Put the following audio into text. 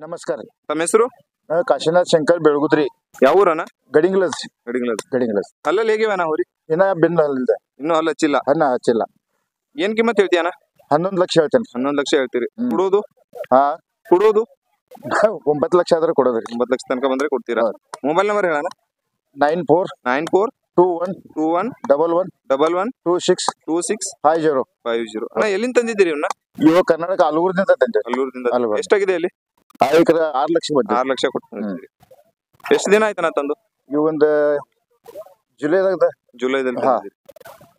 ನಮಸ್ಕಾರ ತಮ್ಮ ಹೆಸರು ನಾ ಕಾಶಿನಾಥ್ ಶಂಕರ್ ಬೆಳಗುದ್ರಿ ಯಾವ ಊರನ ಗಡಿಂಗ್ಲಸ್ ಗಡಿಗಳದ ಗಡಿಂಗ್ಲಸ್ ಅಲ್ಲಲ್ಲಿ ಹೇಗಿವನ ಹೋರಿ ಇನ್ನ ಬಿನ್ ಅಲ್ಲಿದೆ ಇನ್ನೂ ಅಲ್ಲ ಹಚ್ಚಿಲ್ಲ ಅನ್ನ ಹಚ್ಚಿಲ್ಲ ಏನ್ ಕಿಮ್ಮತ್ ಹೇಳ್ತೀಯನ ಹನ್ನೊಂದು ಲಕ್ಷ ಹೇಳ್ತೇನೆ ಹನ್ನೊಂದು ಲಕ್ಷ ಹೇಳ್ತೀರಿ ಹ್ಮ್. ಕೊಡೋದು ಹಾ ಕೊಡೋದು ಒಂಬತ್ತು ಲಕ್ಷ ಆದ್ರೆ ಕೊಡೋದ್ರಿ ಒಂಬತ್ತು ಲಕ್ಷ ತನಕ ಬಂದ್ರೆ ಕೊಡ್ತೀರಾ ಹೌದು. ಮೊಬೈಲ್ ನಂಬರ್ ಹೇಳಣ nine four nine four two one two one double one double one two six two six five zero five zero ಅಣ್ಣ ಎಲ್ಲಿಂದ ತಂದಿದ್ದೀರಿ ಇವನ್ನ ಇವಾಗ ಕರ್ನಾಟಕ ಆಲೂರದಿಂದ ತಂದೆ ಅಲ್ಲೂರದಿಂದ ಅಲ್ವಾ. ಎಷ್ಟಾಗಿದೆ ಅಲ್ಲಿ ಆಯ್ಕೆ ಆರು ಲಕ್ಷ ಬಂದೆ ಆರು ಲಕ್ಷ ಕೊಟ್ಟು ತಂದಿದ್ದೀರಿ ಎಷ್ಟು ದಿನ ಆಯ್ತಣ್ಣ ತಂದು ಇವು ಒಂದು ಜುಲೈದಾಗ ಜುಲೈದಲ್ಲಿ ಹಾ. ತಂದಿದ್ದೀರಿ